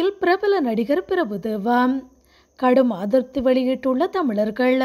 இந்நிலையில் பிரபல நடிகர் பிரபுதேவா கடும் அதிருப்தி வெளியிட்டுள்ள தமிழர்கள்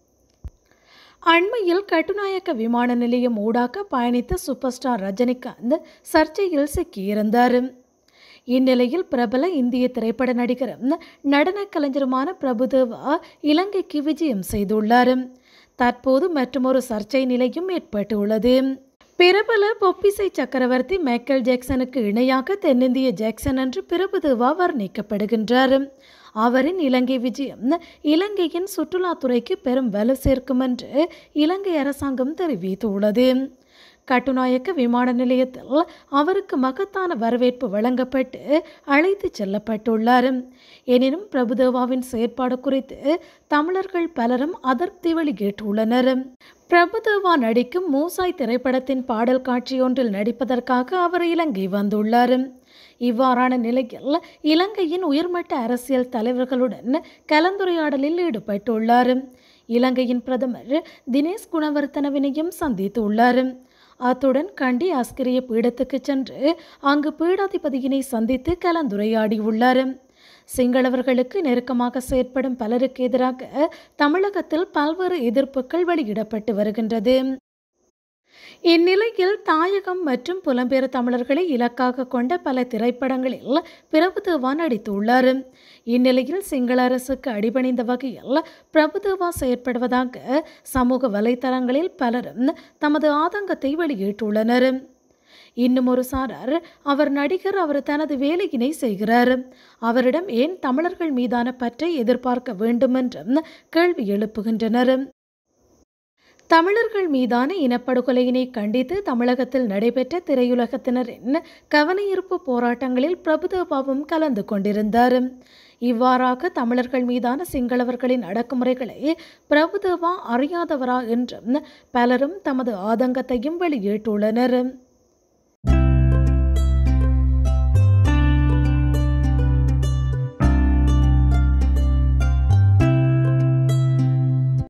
அண்மையில் கட்டுநாயக்க விமான நிலையம் ஊடாக பயணித்த சூப்பர் ஸ்டார் ரஜினிகாந்த் சர்ச்சையில் சிக்கியிருந்தார் இந்நிலையில் பிரபல இந்திய திரைப்பட நடிகரும் நடன கலைஞருமான பிரபுதேவா இலங்கைக்கு விஜயம் செய்துள்ளார் தற்போது மற்றொரு சர்ச்சை நிலையும் ஏற்பட்டுள்ளது பிரபல பொப்பிசை சக்கரவர்த்தி மைக்கேல் ஜாக்சனுக்கு இணையாக தென்னிந்திய ஜாக்சன் என்று பிரபுதேவா வர்ணிக்கப்படுகின்றார் அவரின் இலங்கை விஜயம் இலங்கையின் சுற்றுலாத்துறைக்கு பெரும் வலு சேர்க்கும் என்று இலங்கை அரசாங்கம் தெரிவித்துள்ளது கட்டுநாயக்க விமான நிலையத்தில் அவருக்கு மகத்தான வரவேற்பு வழங்கப்பட்டு அழைத்து செல்லப்பட்டுள்ளார் எனினும் பிரபுதேவாவின் செயற்பாடு குறித்து தமிழர்கள் பலரும் அதிருப்தி வெளியிட்டுள்ளனர் பிரபுதேவா நடிக்கும் மூசாய் திரைப்படத்தின் பாடல் காட்சியொன்றில் நடிப்பதற்காக அவர் இலங்கை வந்துள்ளார் இவ்வாறான நிலையில் இலங்கையின் உயர்மட்ட அரசியல் தலைவர்களுடன் கலந்துரையாடலில் ஈடுபட்டுள்ளார் இலங்கையின் பிரதமர் தினேஷ் குணவர்த்தனவினையும் சந்தித்துள்ளார் அத்துடன் கண்டி ஆஸ்கிரிய பீடத்துக்கு சென்று அங்கு பீடாதிபதியினை சந்தித்து கலந்துரையாடியுள்ளார் சிங்களவர்களுக்கு நெருக்கமாக செயற்படும் பலருக்கு எதிராக தமிழகத்தில் பல்வேறு எதிர்ப்புகள் வெளியிடப்பட்டு வருகின்றது இந்நிலையில் தாயகம் மற்றும் புலம்பெயர் தமிழர்களை இலக்காக கொண்ட பல திரைப்படங்களில் பிரபுதேவா நடித்துள்ளார் இந்நிலையில் சிங்கள அரசுக்கு அடிபணிந்த வகையில் பிரபுதேவா செயற்படுவதாக சமூக வலைத்தளங்களில் பலரும் தமது ஆதங்கத்தை வெளியிட்டுள்ளனர் இன்னும் ஒரு சாரார் அவர் நடிகர் அவர் தனது வேலையினை செய்கிறார் அவரிடம் ஏன் தமிழர்கள் மீதான பற்றை எதிர்பார்க்க வேண்டும் என்றும் கேள்வி எழுப்புகின்றனர் தமிழர்கள் மீதான இனப்படுகொலையினை கண்டித்து தமிழகத்தில் நடைபெற்ற திரையுலகத்தினரின் கவனஈர்ப்பு போராட்டங்களில் பிரபுதேவாவும் கலந்து கொண்டிருந்தார் இவ்வாறாக தமிழர்கள் மீதான சிங்களவர்களின் அடக்குமுறைகளை பிரபுதேவா அறியாதவரா என்றும் பலரும் தமது ஆதங்கத்தையும் வெளியிட்டுள்ளனர்